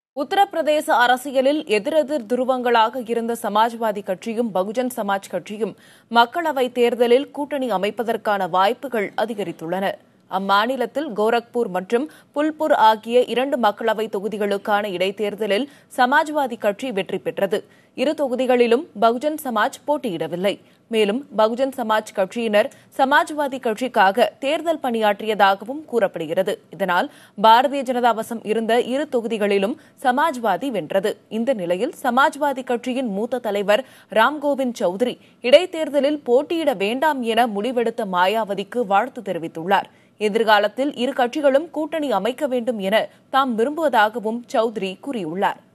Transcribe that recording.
உத்தரப்பிரதேச அரசியலில் எதிரெதிர் துருவங்களாக இருந்த சமாஜ்வாதி கட்சியும் பகுஜன் சமாஜ் கட்சியும் மக்களவைத் தேர்தலில் கூட்டணி அமைப்பதற்கான வாய்ப்புகள் அதிகரித்துள்ளன அம்மாநிலத்தில் கோரக்பூர் மற்றும் புல்பூர் ஆகிய இரண்டு மக்களவை தொகுதிகளுக்கான இடைத்தேர்தலில் சமாஜ்வாதி கட்சி வெற்றி பெற்றது இரு தொகுதிகளிலும் பகுஜன் சமாஜ் போட்டியிடவில்லை மேலும் பகுஜன் சமாஜ் கட்சியினர் சமாஜ்வாதி கட்சிக்காக தேர்தல் பணியாற்றியதாகவும் கூறப்படுகிறது இதனால் பாரதிய ஜனதா வசம் இருந்த இரு தொகுதிகளிலும் சமாஜ்வாதி வென்றது இந்த நிலையில் சமாஜ்வாதி கட்சியின் மூத்த தலைவர் ராம்கோவிந்த் சௌத்ரி இடைத்தேர்தலில் போட்டியிட வேண்டாம் என முடிவெடுத்த மாயாவதிக்கு வாழ்த்து தெரிவித்துள்ளார் எதிர்காலத்தில் இரு கட்சிகளும் கூட்டணி அமைக்க வேண்டும் என தாம் விரும்புவதாகவும் சௌத்ரி கூறியுள்ளார்